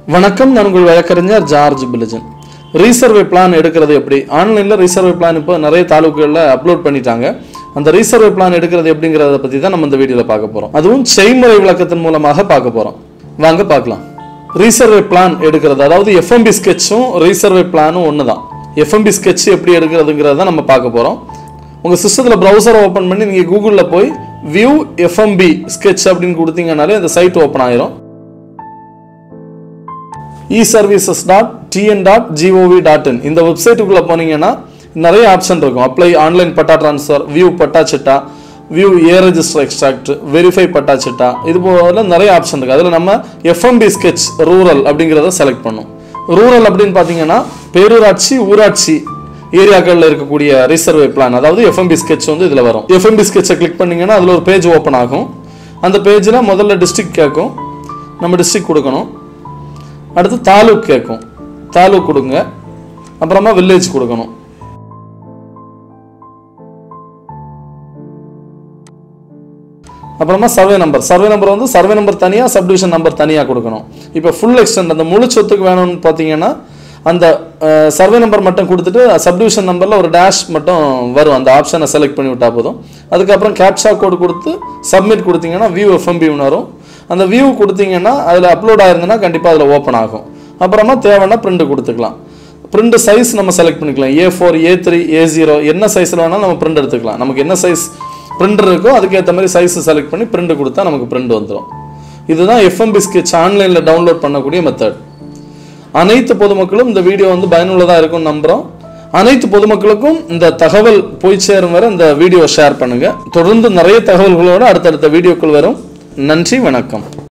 வணக்கம் நான் உங்கள் வழக்கறிஞர் ஜார்ஜ் பிலிஜன் ரீசர்வே பிளான் எடுக்கிறது எப்படி ஆன்லைனில் ரீசர்வே பிளான் இப்போ நிறைய தாலுக்குகளில் அப்லோட் பண்ணிட்டாங்க அந்த ரீசர்வே பிளான் எடுக்கிறது எப்படிங்கிறத பற்றி தான் நம்ம இந்த வீடியோவில் பார்க்க போகிறோம் அதுவும் செய்முறை விளக்கத்தின் மூலமாக பார்க்க போகிறோம் வாங்க பார்க்கலாம் ரீசர்வே பிளான் எடுக்கிறது அதாவது எஃப்எம்பி ஸ்கெட்சும் ரீசர்வே பிளானும் ஒன்று தான் எஃப்எம்பி ஸ்கெட்ச் எப்படி எடுக்கிறதுங்கிறத நம்ம பார்க்க போகிறோம் உங்கள் சிஸ்டத்தில் ப்ரௌசரை ஓப்பன் பண்ணி நீங்கள் கூகுளில் போய் வியூ எஃப்எம்பி ஸ்கெட்ச் அப்படின்னு கொடுத்தீங்கனாலே அந்த சைட் ஓப்பன் ஆயிரும் eservices dot TN dot GOV dot in இந்த வெப்சைட்டுக்குள்ளே போனீங்கன்னா நிறைய ஆப்ஷன் இருக்கும் apply online patta transfer view patta chitta view A register extract verify patta chitta இது போல நிறைய ஆப்ஷன் இருக்குது அதில் நம்ம எஃப்எம்பி ஸ்கெட்ச் ரூரல் அப்படிங்கிறத செலக்ட் பண்ணும் ரூரல் அப்படின்னு பார்த்தீங்கன்னா பேரூராட்சி ஊராட்சி ஏரியாக்களில் இருக்கக்கூடிய ரிசர்வே பிளான் அதாவது எஃப்எம்பி ஸ்கெட்ச் வந்து இதில் வரும் எஃப்எம்பி ஸ்கெட்சை கிளிக் பண்ணீங்கன்னா அதில் ஒரு பேஜ் ஓப்பன் ஆகும் அந்த பேஜில் முதல்ல டிஸ்ட்ரிக்ட் கேட்கும் நம்ம டிஸ்ட்ரிக்ட் கொடுக்கணும் அடுத்து தாலுக் கேட்கும் தாலுக் கொடுங்க அப்புறமா வில்லேஜ் கொடுக்கணும் அப்புறமா சர்வே நம்பர் சர்வே நம்பர் வந்து சர்வே நம்பர் தனியாக சப்டிவிஷன் நம்பர் தனியாக கொடுக்கணும் இப்போ ஃபுல் எக்ஸ்டெண்ட் அந்த முழு சொத்துக்கு வேணும்னு பார்த்தீங்கன்னா அந்த சர்வே நம்பர் மட்டும் கொடுத்துட்டு சப்டிவிஷன் நம்பரில் ஒரு டேஷ் மட்டும் வரும் அந்த ஆப்ஷனை செலக்ட் பண்ணி விட்டா போதும் அதுக்கப்புறம் கேப்சா கோடு கொடுத்து சப்மிட் கொடுத்தீங்கன்னா வியூ எஃப்எம்பின்னு வரும் அந்த வியூ கொடுத்தீங்கன்னா அதில் அப்லோட் ஆயிருந்ததுன்னா கண்டிப்பாக அதில் ஓப்பன் ஆகும் அப்புறமா தேவைன்னா பிரிண்ட் கொடுத்துக்கலாம் பிரிண்ட் சைஸ் நம்ம செலக்ட் பண்ணிக்கலாம் A four A three A zero என்ன சைஸில் வேணாலும் நம்ம பிரிண்ட் எடுத்துக்கலாம் நமக்கு என்ன சைஸ் பிரிண்டர் இருக்கோ அதுக்கேற்ற மாதிரி சைஸ் செலக்ட் பண்ணி பிரிண்ட் கொடுத்தா நமக்கு பிரிண்ட் வந்துடும் இதுதான் எஃப்எம்பி ஸ்கெட்ச் ஆன்லைனில் டவுன்லோட் பண்ணக்கூடிய மெத்தட் அனைத்து பொதுமக்களும் இந்த வீடியோ வந்து பயனுள்ளதாக இருக்கும்னு நம்புகிறோம் அனைத்து பொதுமக்களுக்கும் இந்த தகவல் போய் சேரும் வரை இந்த வீடியோ ஷேர் பண்ணுங்க தொடர்ந்து நிறைய தகவல்களோடு அடுத்தடுத்த வீடியோக்கள் வரும் நன்றி வணக்கம்